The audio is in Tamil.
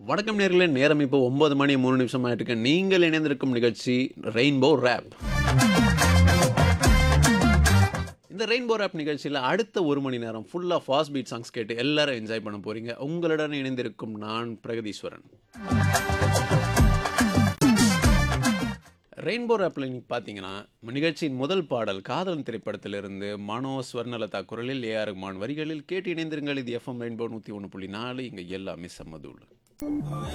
வணக்கம் நேர்களே நேரம் இப்போ ஒன்பது மணி மூணு நிமிஷம் ஆயிட்டு நீங்கள் இணைந்திருக்கும் நிகழ்ச்சி ரெயின்போ ரேப் இந்த ரெயின்போ ரேப் நிகழ்ச்சியில் அடுத்த ஒரு மணி நேரம் ஃபுல்லாக ஃபாஸ்ட் பீட் சாங்ஸ் கேட்டு எல்லாரும் என்ஜாய் பண்ண போறீங்க உங்களுடன் இணைந்திருக்கும் நான் பிரகதீஸ்வரன் ரெயின்போ ரேப்பில் இன்னைக்கு பார்த்தீங்கன்னா நிகழ்ச்சியின் முதல் பாடல் காதலன் திரைப்படத்திலிருந்து மனோ ஸ்வர்ணலதா குரலில் ஏஆர் ரஹ்மான் வரிகளில் கேட்டு இணைந்திருங்கள் இது எஃப்எம் ரெயின்போ நூற்றி ஒன்று புள்ளி நாலு இங்கே எல்லாமே சம்மதூள்